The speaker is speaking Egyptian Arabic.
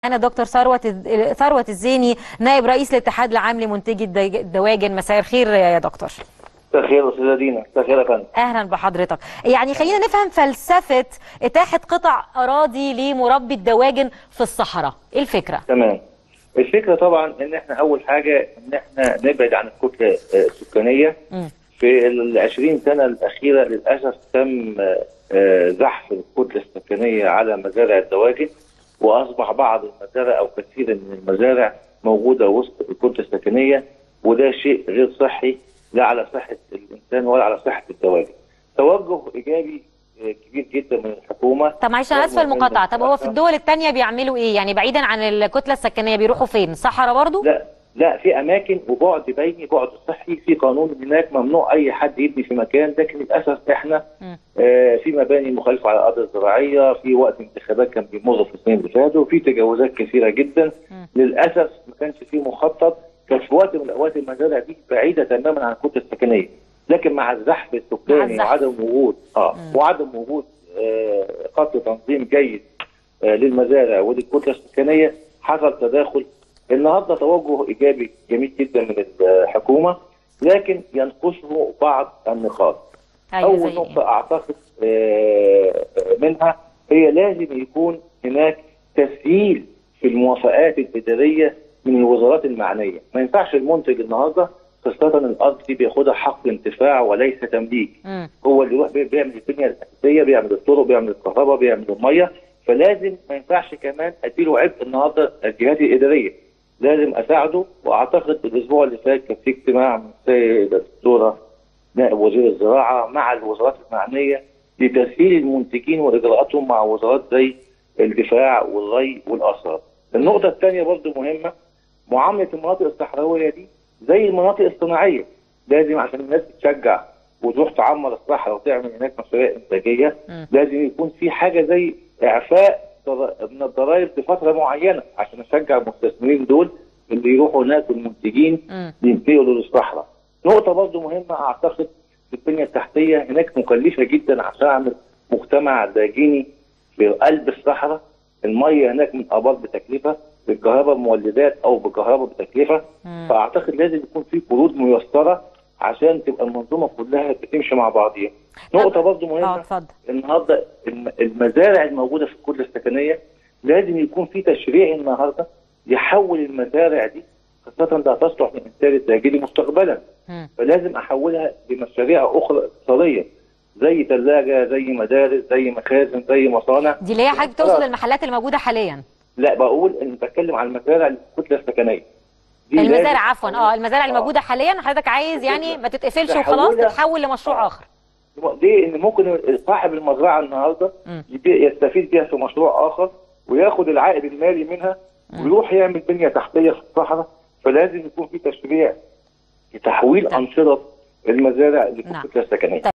معانا دكتور ثروت ثروت الزيني نائب رئيس الاتحاد العام لمنتجي الدج- الدواجن مساء الخير يا دكتور مساء الخير استاذه دينا مساء الخير يا فندم اهلا بحضرتك يعني خلينا نفهم فلسفه اتاحه قطع اراضي لمربي الدواجن في الصحراء ايه الفكره تمام الفكره طبعا ان احنا اول حاجه ان احنا نبعد عن الكتله آه، السكانيه مم. في ال 20 سنه الاخيره للاسف تم آه، آه، زحف الكتله السكانيه على مزارع الدواجن واصبح بعض المزارع او كثير من المزارع موجوده وسط الكتله السكنيه وده شيء غير صحي لا على صحه الانسان ولا على صحه الدواجن. توجه ايجابي آه، كبير جدا من الحكومه طب معلش انا اسفه المقاطعه طب هو في الدول الثانيه بيعملوا ايه يعني بعيدا عن الكتله السكنيه بيروحوا فين صحراء برضو لا لا في اماكن وبعد بيني بعد صحي في قانون هناك ممنوع اي حد يبني في مكان لكن للاسف احنا مم. آه في مباني مخالفه على الارض الزراعيه في وقت انتخابات كان بيمر في السنين اللي فاتوا في تجاوزات كثيره جدا مم. للاسف ما كانش في مخطط كان في وقت من الاوقات المزارع دي بعيده تماما عن الكتله السكنيه لكن مع الزحف مع السكاني الزحف. وعدم وجود اه وعدم وجود آه خط تنظيم جيد آه، للمزارع وللكتله السكانيه حصل تداخل النهارده توجه ايجابي جميل جدا من الحكومه لكن ينقصه بعض النقاط ايوه اول زي نقطه إيه؟ اعتقد آه، منها هي لازم يكون هناك تسهيل في الموافقات الاداريه من الوزارات المعنيه ما ينفعش المنتج النهارده خاصه الارض دي بياخدها حق انتفاع وليس تمليك مم. هو اللي يروح بي- بيعمل البنيه الاساسيه بيعمل الطرق بيعمل الكهرباء بيعمل الميه فلازم ما ينفعش كمان اديله عبء النهارده الجهات الاداريه لازم اساعده واعتقد الاسبوع اللي فات كان في اجتماع من السيده الدكتوره نائب وزير الزراعه مع الوزارات المعنيه لتسهيل المنتجين واجراءاتهم مع وزارات زي الدفاع والري والاثار. النقطه الثانيه برضو مهمه معامله المناطق الصحراويه دي زي المناطق الصناعيه لازم عشان الناس تشجع وتروح تعمر الصحراء وتعمل هناك مشاريع انتاجيه مم. لازم يكون في حاجه زي اعفاء ضر- من الضرائب لفتره معينه عشان اشجع المستثمرين دول اللي يروحوا هناك والمنتجين مم. ينتقلوا للصحراء. نقطه برضو مهمه اعتقد في البنيه التحتيه هناك مكلفه جدا عشان اعمل مجتمع داجيني في قلب الصحراء الميه هناك من ابار بتكلفه بالكهرباء مولدات او بكهرباء بتكلفه مم. فاعتقد لازم يكون في قروض ميسره عشان تبقى المنظومه كلها بتمشي مع بعضيها. نقطه برضو اه مهمه اتفضل النهارده الم- المزارع الموجوده في الكتله السكنيه لازم يكون في تشريع النهارده يحول المزارع دي خاصه لا تصلح للانتاج الداخلي مستقبلا مم. فلازم احولها لمشاريع اخرى اقتصاديه زي ثلاجه زي مدارس زي مخازن زي مصانع دي اللي هي حضرتك تقصد المحلات الموجوده حاليا لا بقول ان بتكلم عن المزارع اللي في الكتله السكنيه دي لازم المزارع عفوا اه المزارع آه. الموجوده حاليا حضرتك عايز يعني ما تتقفلش تحولها- وخلاص تتحول لمشروع آه. اخر ليه؟ ان ممكن صاحب المزرعه النهارده مم. يبيع- يستفيد بيها في مشروع اخر وياخد العائد المالي منها ويروح يعمل بنيه تحتيه في الصحراء فلازم يكون في تشريع لتحويل نعم. انشطه المزارع نعم. للكتله السكنيه.